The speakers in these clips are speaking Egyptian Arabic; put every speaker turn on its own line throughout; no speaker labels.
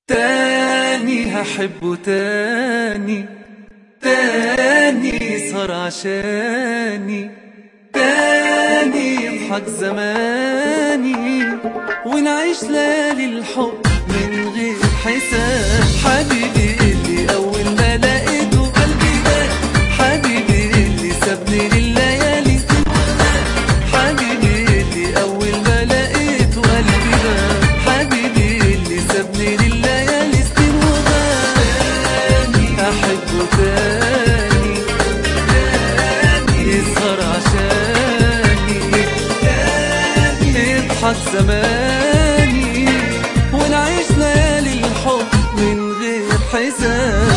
تاني هحبه تاني تاني صار عشاني تاني يضحك زماني ونعيش ليالي الحب من غير حساب حبيبي اللي أول ما لقيته قلبي بات حبيبي اللي سابني لليالي حبيبي اللي أول ما لقيته قلبي بات حبيبي اللي سابني لليالي سنين وغاب أحبه تاني يسهر عشاني يضحك زماني ونعيش ليالي الحب من غير حساب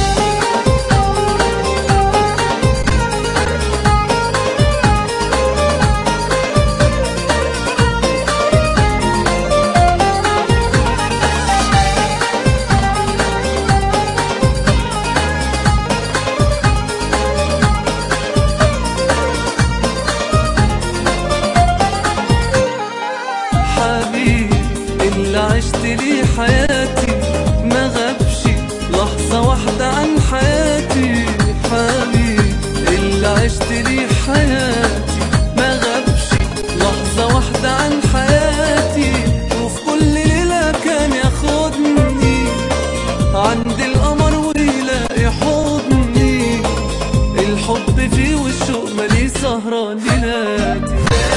حبيبي اللي عشت ليه حياتي ما غابش لحظة واحدة عن حياتي حبيبي اللي عشت ليه حياتي ما غابش لحظة واحدة عن حياتي وفي كل ليلة كان ياخدني عند القمر ويلاقي حضني الحب فيه والشوق مالي سهران ليلاتي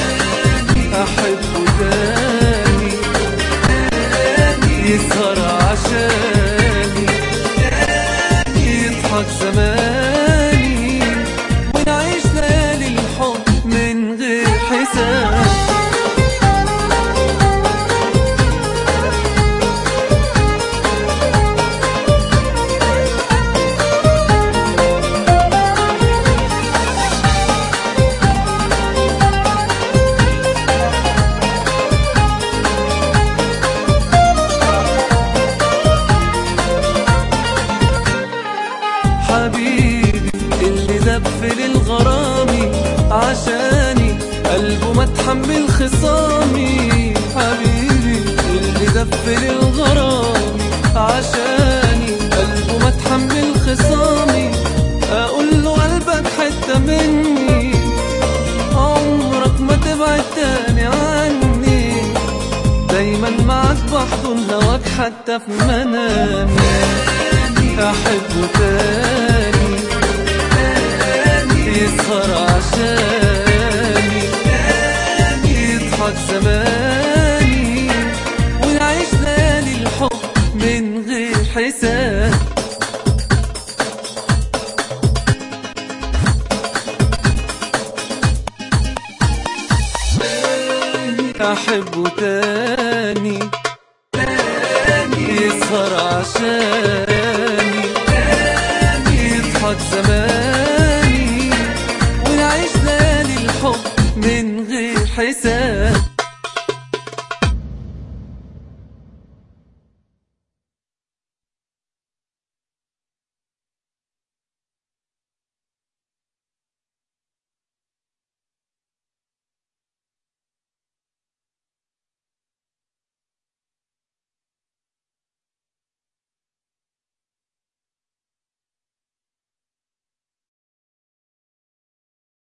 أحبه تاني يسهر عشاني يضحك زماني ونعيش ليالي الحب من غير حساب حبيبي اللي دبل الغرامي عشاني قلبه ما تحمل خصامي حبيبي اللي دبل الغرامي عشاني قلبه ما تحمل خصامي اقول له قلبك حته مني عمرك ما تبعد تاني عني دايما معاك بحضن هواك حتى في منامي أحبه تاني يسهر عشاني يضحك زماني ونعيش ليالي الحب من غير حساب أحبه تاني يسهر عشاني